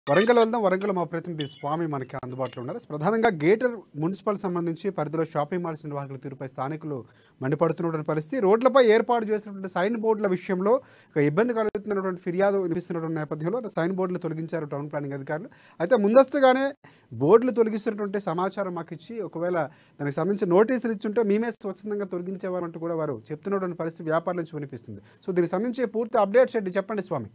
వరంగల్ వెళ్దాం వరంగల్ మా ప్రతినిధి స్వామి మనకి అందుబాటులో ఉన్నారు ప్రధానంగా గేటర్ మున్సిపల్ సంబంధించి పరిధిలో షాపింగ్ మాల్స్ నిర్వాహకుల తీరుపై స్థానికులు మండిపడుతున్నటువంటి పరిస్థితి రోడ్లపై ఏర్పాటు చేసినటువంటి సైన్ బోర్డుల విషయంలో ఒక ఇబ్బంది కలుగుతున్నటువంటి ఫిర్యాదు వినిపిస్తున్నటువంటి నేపథ్యంలో సైన్ బోర్డులు తొలగించారు టౌన్ ప్లానింగ్ అధికారులు అయితే ముందస్తుగానే బోర్డులు తొలగిస్తున్నటువంటి సమాచారం మాకు ఇచ్చి ఒకవేళ దానికి సంబంధించి నోటీసులు ఇచ్చుంటే మేమే స్వచ్ఛందంగా తొలగించేవారు అంటూ కూడా వారు చెప్తున్నటువంటి పరిస్థితి వ్యాపారం నుంచి వినిపిస్తుంది సో దీనికి సంబంధించి పూర్తి అప్డేట్స్ ఏంటి చెప్పండి స్వామి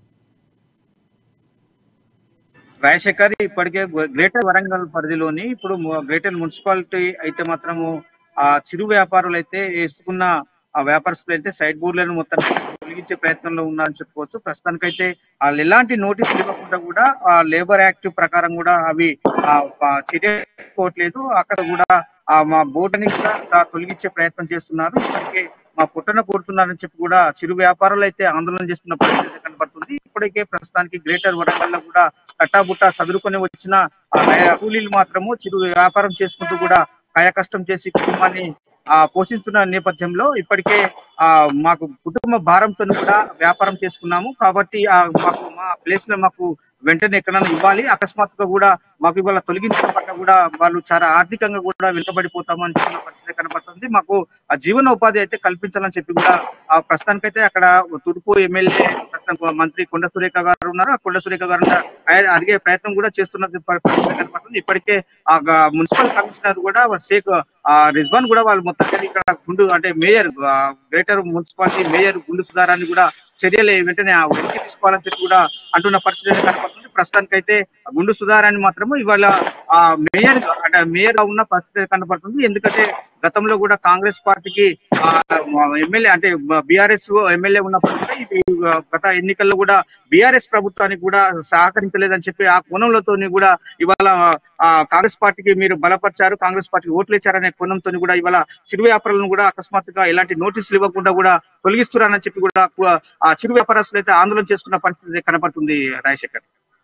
రాజశేఖర్ ఇప్పటికే గ్రేటర్ వరంగల్ పరిధిలోని ఇప్పుడు ము- గ్రేటర్ మున్సిపాలిటీ అయితే మాత్రము ఆ చిరు వ్యాపారులు అయితే వేసుకున్న ఆ వ్యాపారస్తులు అయితే సైడ్ బోర్డులను మొత్తం తొలగించే ప్రయత్నంలో ఉన్నారని చెప్పుకోవచ్చు ప్రస్తుతానికైతే వాళ్ళు ఎలాంటి నోటీసులు ఇవ్వకుండా కూడా ఆ లేబర్ యాక్ట్ ప్రకారం కూడా అవి ఆ, ఆ, చర్య తీసుకోవట్లేదు అక్కడ కూడా ఆ మా బోర్డుని కూడా ఆ, తొలగించే ప్రయత్నం చేస్తున్నారు ఇప్పటికే మా పుట్టన కోరుతున్నారని చెప్పి కూడా చిరు వ్యాపారులు అయితే ఆందోళన చేస్తున్న పరిస్థితి కనబడుతుంది ఇప్పటికే ప్రస్తుతానికి గ్రేటర్ వరంగల్ లో కూడా కట్టాబుట్టా చదువుకొని వచ్చిన ఆ నయ కూలీలు మాత్రము చిరు వ్యాపారం చేసుకుంటూ కూడా కాయ కష్టం చేసి కుటుంబాన్ని ఆ పోషిస్తున్న నేపథ్యంలో ఇప్పటికే ఆ మాకు కుటుంబ భారంతో కూడా వ్యాపారం చేసుకున్నాము కాబట్టి ఆ మాకు మా ప్లేస్ లో మాకు వెంటనే ఎక్కడైనా ఇవ్వాలి అకస్మాత్తుగా కూడా మాకు ఇవాళ తొలగించబడ్డ కూడా వాళ్ళు చాలా ఆర్థికంగా కూడా వెనుకబడిపోతామని చెప్పిన పరిస్థితి కనబడుతుంది మాకు ఆ జీవన ఉపాధి అయితే కల్పించాలని చెప్పి కూడా ఆ ప్రస్తుతానికైతే అక్కడ తుడుపు ఎమ్మెల్యే ప్రస్తుతం మంత్రి కొండ సురేఖ గారు ఉన్నారు ఆ కొండ సురేఖ గారు ఆయన అడిగే ప్రయత్నం కూడా చేస్తున్న పరిస్థితి కనబడుతుంది ఇప్పటికే ఆ గ- మున్సిపల్ కమిషనర్ కూడా షేక్ ఆ రిజ్వాన్ కూడా వాళ్ళు మొత్తం ఇక్కడ గుండు అంటే మేయర్ ఆ, గ్రేటర్ మున్సిపాలిటీ మేయర్ గుండు సుధారాన్ని కూడా చర్యలు వెంటనే ఆ వెనక్కి తీసుకోవాలని చెప్పి కూడా అంటున్న పరిస్థితి అయితే కనపడుతుంది ప్రస్తుతానికైతే ఆ గుండు సుధారాన్ని మాత్రము ఇవాళ ఆ మేయర్ అంటే మేయర్ గా ఉన్న పరిస్థితి అయితే కనపడుతుంది ఎందుకంటే గతంలో కూడా కాంగ్రెస్ పార్టీకి ఆ ఎమ్మెల్యే అంటే బీఆర్ఎస్ ఎమ్మెల్యే ఉన్నప్పుడు కూడా ఇది ఆ, గత ఎన్నికల్లో కూడా బీఆర్ఎస్ ప్రభుత్వానికి కూడా సహకరించలేదని చెప్పి ఆ కోణంలోతో కూడా ఇవాళ ఆ కాంగ్రెస్ పార్టీకి మీరు బలపరిచారు కాంగ్రెస్ పార్టీకి ఓట్లు ఇచ్చారనే కోణంతో కూడా ఇవాళ చిరు వ్యాపారులను కూడా అకస్మాత్తుగా ఎలాంటి నోటీసులు ఇవ్వకుండా కూడా తొలగిస్తున్నారని చెప్పి కూడా ఆ చిరు వ్యాపారస్తులు అయితే ఆందోళన చేస్తున్న పరిస్థితి కనపడుతుంది రాజశేఖర్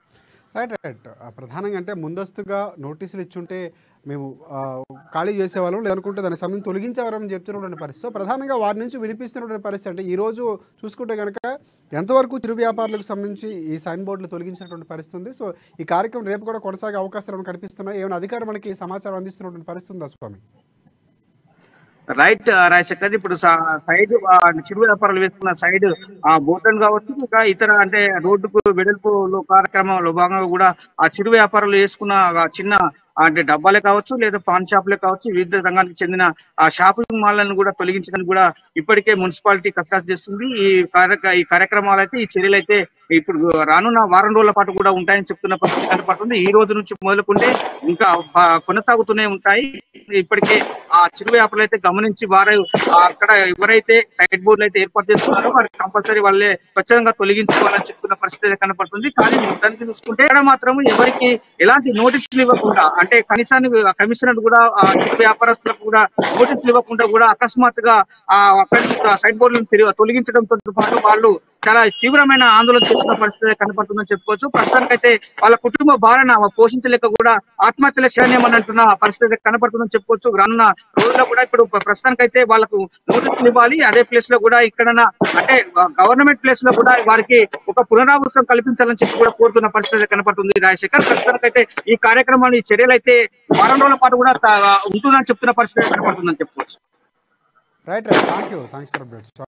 రైట్ రైట్ ఆ, ప్రధానంగా అంటే ముందస్తుగా నోటీసులు ఇచ్చుంటే మేము ఆ, ఖాళీ చేసేవాళ్ళం లేదనుకుంటే దానికి సంబంధించి తొలగించేవారని చెప్తున్నటువంటి పరిస్థితి సో ప్రధానంగా వారి నుంచి వినిపిస్తున్నటువంటి పరిస్థితి అంటే ఈ రోజు చూసుకుంటే కనుక ఎంతవరకు చిరు వ్యాపారులకు సంబంధించి ఈ సైన్ బోర్డులు తొలగించినటువంటి పరిస్థితి ఉంది సో ఈ కార్యక్రమం రేపు కూడా కొనసాగే అవకాశాలు ఏమైనా కనిపిస్తున్నాయి ఏమైనా అధికారులు మనకి సమాచారం అందిస్తున్నటువంటి పరిస్థితి ఉందా స్వామి రైట్ రాజశేఖర్ ఇప్పుడు స- సైడ్ ఆ, చిరు వ్యాపారాలు వేసుకున్న సైడ్ ఆ బోటన్ కావచ్చు ఇంకా ఇతర అంటే రోడ్డుకు వెడల్పులో కార్యక్రమంలో భాగంగా కూడా ఆ చిరు వ్యాపారాలు వేసుకున్న ఆ చిన్న అంటే డబ్బాలే కావచ్చు లేదా పాన్ షాపులే కావచ్చు వివిధ రంగానికి చెందిన ఆ షాపింగ్ మాల్లను కూడా తొలగించడానికి కూడా ఇప్పటికే మున్సిపాలిటీ కసరత్తు చేస్తుంది ఈ కార్యక్ర ఈ కార్యక్రమాలు అయితే ఈ చర్యలు అయితే ఇప్పుడు రానున్న వారం రోజుల పాటు కూడా ఉంటాయని చెప్తున్న పరిస్థితి కనపడుతుంది ఈ రోజు నుంచి మొదలుకుంటే ఇంకా ఆ, కొనసాగుతూనే ఉంటాయి ఇప్పటికే ఆ చిరు వ్యాపారులు అయితే గమనించి వారు ఆ, అక్కడ ఎవరైతే సైడ్ బోర్డులు అయితే ఏర్పాటు చేస్తున్నారో వారికి కంపల్సరీ వాళ్ళే స్వచ్ఛంగా తొలగించుకోవాలని చెప్తున్న పరిస్థితి అయితే కనపడుతుంది కానీ మొత్తానికి చూసుకుంటే ఇక్కడ మాత్రం ఎవరికి ఎలాంటి నోటీసులు ఇవ్వకుండా అంటే కనీసాన్ని కమిషనర్ కూడా ఆ చిరు వ్యాపారస్తులకు కూడా నోటీసులు ఇవ్వకుండా కూడా అకస్మాత్తుగా ఆ అక్కడ సైడ్ బోర్డులను తిరిగి తొలగించడంతో పాటు వాళ్ళు చాలా తీవ్రమైన ఆందోళన చేస్తున్న పరిస్థితి కనపడుతుందని చెప్పుకోవచ్చు ప్రస్తుతానికైతే వాళ్ళ కుటుంబ భారణ పోషించలేక కూడా ఆత్మహత్యల శరణ్యమని అంటున్న పరిస్థితి కనపడుతుందని చెప్పుకోవచ్చు రానున్న రోజుల్లో కూడా ఇప్పుడు ప్రస్తుతానికైతే వాళ్ళకు నోటీసులు ఇవ్వాలి అదే ప్లేస్ లో కూడా ఇక్కడ అంటే గవర్నమెంట్ ప్లేస్ లో కూడా వారికి ఒక పునరావాసం కల్పించాలని చెప్పి కూడా కోరుతున్న పరిస్థితి కనపడుతుంది రాజశేఖర్ ప్రస్తుతానికైతే ఈ కార్యక్రమాన్ని ఈ చర్యలు అయితే వారం రోజుల పాటు కూడా తా- ఉంటుందని చెప్తున్న పరిస్థితి కనపడుతుందని చెప్పుకోవచ్చు right right thank you thanks for updates